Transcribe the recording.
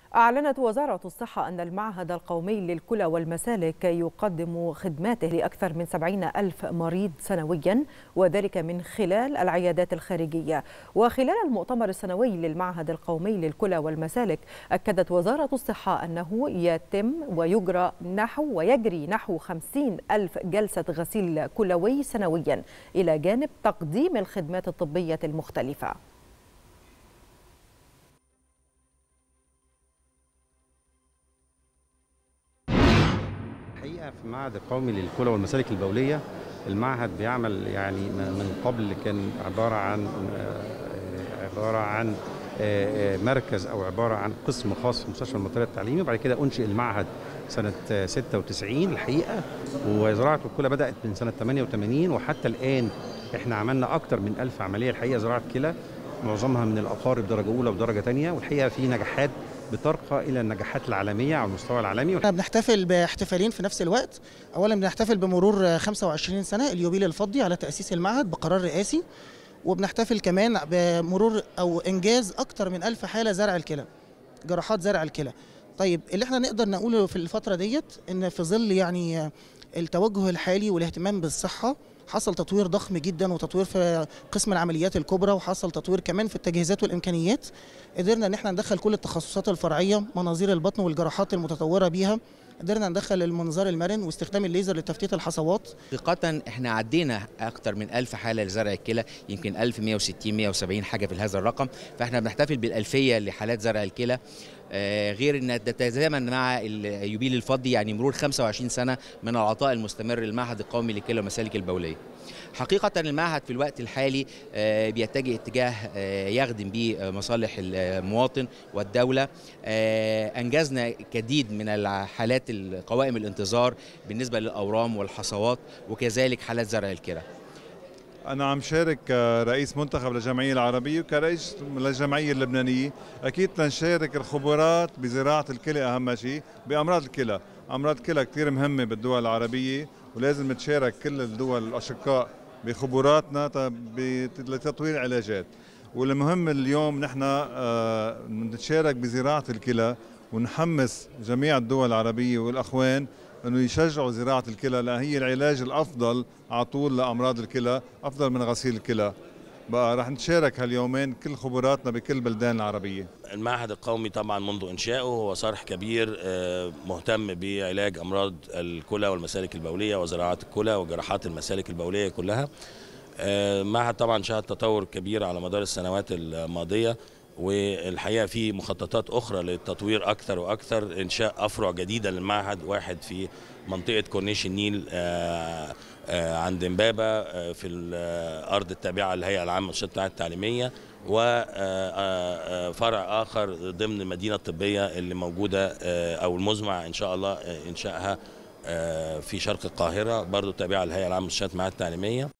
أعلنت وزارة الصحة أن المعهد القومي للكلى والمسالك يقدم خدماته لأكثر من 70 ألف مريض سنويا وذلك من خلال العيادات الخارجية وخلال المؤتمر السنوي للمعهد القومي للكلى والمسالك أكدت وزارة الصحة أنه يتم ويجرى نحو ويجري نحو 50 ألف جلسة غسيل كلوي سنويا إلى جانب تقديم الخدمات الطبية المختلفة الحقيقه في المعهد القومي للكلى والمسالك البوليه المعهد بيعمل يعني من قبل كان عباره عن عباره عن مركز او عباره عن قسم خاص في مستشفى المطريه التعليمي وبعد كده انشئ المعهد سنه 96 الحقيقه وزراعه الكلى بدات من سنه 88 وحتى الان احنا عملنا اكثر من 1000 عمليه الحقيقه زراعه كلى معظمها من الاقارب درجه اولى ودرجه ثانيه والحقيقه في نجاحات بترقى الى النجاحات العالميه على المستوى العالمي احنا بنحتفل باحتفالين في نفس الوقت اولا بنحتفل بمرور 25 سنه اليوبيل الفضي على تاسيس المعهد بقرار رئاسي وبنحتفل كمان بمرور او انجاز اكثر من ألف حاله زرع الكلى جراحات زرع الكلى طيب اللي احنا نقدر نقوله في الفتره ديت ان في ظل يعني التوجه الحالي والاهتمام بالصحه حصل تطوير ضخم جدا وتطوير في قسم العمليات الكبرى وحصل تطوير كمان في التجهيزات والامكانيات قدرنا ان احنا ندخل كل التخصصات الفرعيه مناظير البطن والجراحات المتطوره بيها قدرنا ندخل المنظار المرن واستخدام الليزر لتفتيت الحصوات حقيقة احنا عدينا اكثر من 1000 حالة لزرع الكلى يمكن 1160 170 حاجة في هذا الرقم فاحنا بنحتفل بالألفية لحالات زرع الكلى آه غير ان تتزامن مع اليوبيل الفضي يعني مرور 25 سنه من العطاء المستمر للمعهد القومي للكلى والمسالك البوليه. حقيقه المعهد في الوقت الحالي آه بيتجه اتجاه آه يخدم به مصالح المواطن والدوله انجزنا كديد من الحالات قوائم الانتظار بالنسبه للاورام والحصوات وكذلك حالات زرع الكلى. أنا عم شارك كرئيس منتخب للجمعية العربية وكرئيس للجمعية اللبنانية أكيد تنشارك الخبرات بزراعة الكلى أهم شيء بأمراض الكلى أمراض الكلى كثير مهمة بالدول العربية ولازم نتشارك كل الدول الأشقاء بخبراتنا لتطوير العلاجات والمهم اليوم نحن نتشارك بزراعة الكلى ونحمس جميع الدول العربية والأخوان انه يشجعوا زراعه الكلى لان هي العلاج الافضل على طول لامراض الكلى افضل من غسيل الكلى بقى رح نتشارك هاليومين كل خبراتنا بكل البلدان العربيه المعهد القومي طبعا منذ انشائه هو صرح كبير مهتم بعلاج امراض الكلى والمسالك البوليه وزراعه الكلى وجراحات المسالك البوليه كلها المعهد طبعا شهد تطور كبير على مدار السنوات الماضيه والحقيقه في مخططات اخرى للتطوير اكثر واكثر انشاء افرع جديده للمعهد واحد في منطقه كورنيش النيل عند امبابه في الارض التابعه للهيئه العامه للشؤون التعليميه وفرع اخر ضمن المدينه الطبيه اللي موجوده او المزمع ان شاء الله انشائها في شرق القاهره برضه تابعه للهيئه العامه للشؤون التعليميه